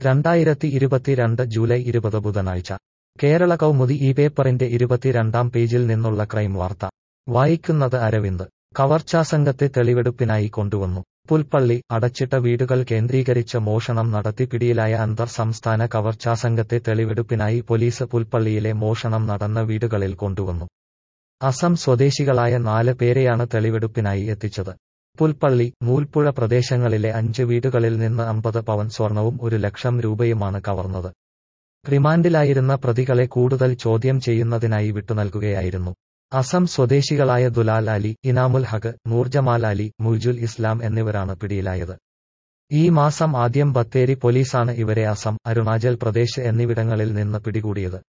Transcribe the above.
രണ്ടായിരത്തി ഇരുപത്തിരണ്ട് ജൂലൈ ഇരുപത് ബുധനാഴ്ച കേരള കൗമുദി ഈ പേപ്പറിന്റെ ഇരുപത്തിരണ്ടാം പേജിൽ നിന്നുള്ള ക്രൈം വാർത്ത വായിക്കുന്നത് അരവിന്ദ് കവർച്ചാസംഘത്തെ തെളിവെടുപ്പിനായി കൊണ്ടുവന്നു പുൽപ്പള്ളി അടച്ചിട്ട വീടുകൾ കേന്ദ്രീകരിച്ച് മോഷണം നടത്തി പിടിയിലായ അന്തർ സംസ്ഥാന കവർച്ചാസംഘത്തെ തെളിവെടുപ്പിനായി പോലീസ് പുൽപ്പള്ളിയിലെ മോഷണം നടന്ന വീടുകളിൽ കൊണ്ടുവന്നു അസം സ്വദേശികളായ നാല് പേരെയാണ് തെളിവെടുപ്പിനായി എത്തിച്ചത് പുൽപ്പള്ളി നൂൽപ്പുഴ പ്രദേശങ്ങളിലെ അഞ്ച് വീടുകളിൽ നിന്ന് അമ്പത് പവൻ സ്വർണവും ഒരു ലക്ഷം രൂപയുമാണ് കവർന്നത് റിമാൻഡിലായിരുന്ന പ്രതികളെ കൂടുതൽ ചോദ്യം ചെയ്യുന്നതിനായി വിട്ടുനൽകുകയായിരുന്നു അസം സ്വദേശികളായ ദുലാൽ അലി ഇനാമുൽ ഹഖ് നൂർജമാൽ അലി മുജുൽ ഇസ്ലാം എന്നിവരാണ് പിടിയിലായത് ഈ മാസം ആദ്യം ബത്തേരി പോലീസാണ് ഇവരെ അസം അരുണാചൽ പ്രദേശ് എന്നിവിടങ്ങളിൽ നിന്ന് പിടികൂടിയത്